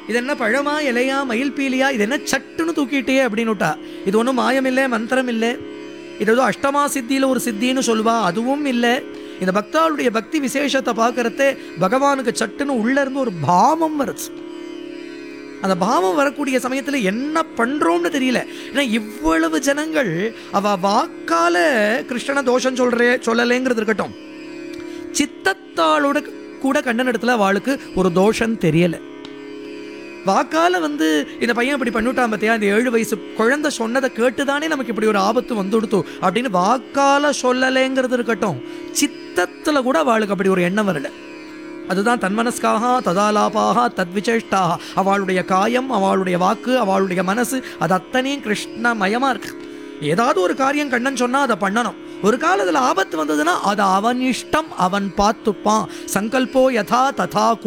இது என்ன பழமா இலையா மயில் பீலியா இது என்ன சட்டுன்னு தூக்கிட்டே அப்படின்னு விட்டா இது ஒன்றும் மாயம் இல்லை மந்திரம் இல்லை இது ஏதோ அஷ்டமா சித்தியில் ஒரு சித்தின்னு சொல்லுவா அதுவும் இல்லை இந்த பக்தாளுடைய பக்தி விசேஷத்தை பார்க்கறதே பகவானுக்கு சட்டுன்னு உள்ள இருந்து ஒரு பாவம் வருது அந்த பாவம் வரக்கூடிய சமயத்தில் என்ன பண்றோம்னு தெரியல ஏன்னா இவ்வளவு ஜனங்கள் அவ வாக்கால கிருஷ்ணன தோஷம் சொல்றே சொல்லலேங்கிறது இருக்கட்டும் சித்தத்தாளோட கூட கண்ணன் இடத்துல அவளுக்கு ஒரு தோஷம் தெரியல வாக்கால வந்து இந்த பையன் இப்படி பண்ணிவிட்டான் பார்த்தியா இந்த ஏழு வயசு குழந்தை சொன்னதை கேட்டுதானே நமக்கு இப்படி ஒரு ஆபத்து வந்துடுத்து அப்படின்னு வாக்கால சொல்லலைங்கிறது இருக்கட்டும் சித்தத்துல கூட அவளுக்கு அப்படி ஒரு எண்ணம் வரல அதுதான் தன்மனஸ்காக ததாலாபாக தத்விசேஷ்டாக அவளுடைய காயம் அவளுடைய வாக்கு அவளுடைய மனசு அது அத்தனையும் கிருஷ்ணமயமா இருக்கு ஏதாவது ஒரு காரியம் கண்ணன் சொன்னா அதை பண்ணணும் ஒரு காலத்துல ஆபத்து வந்ததுன்னா அது அவன் இஷ்டம் அவன் பார்த்துப்பான் சங்கல்போ யதா ததா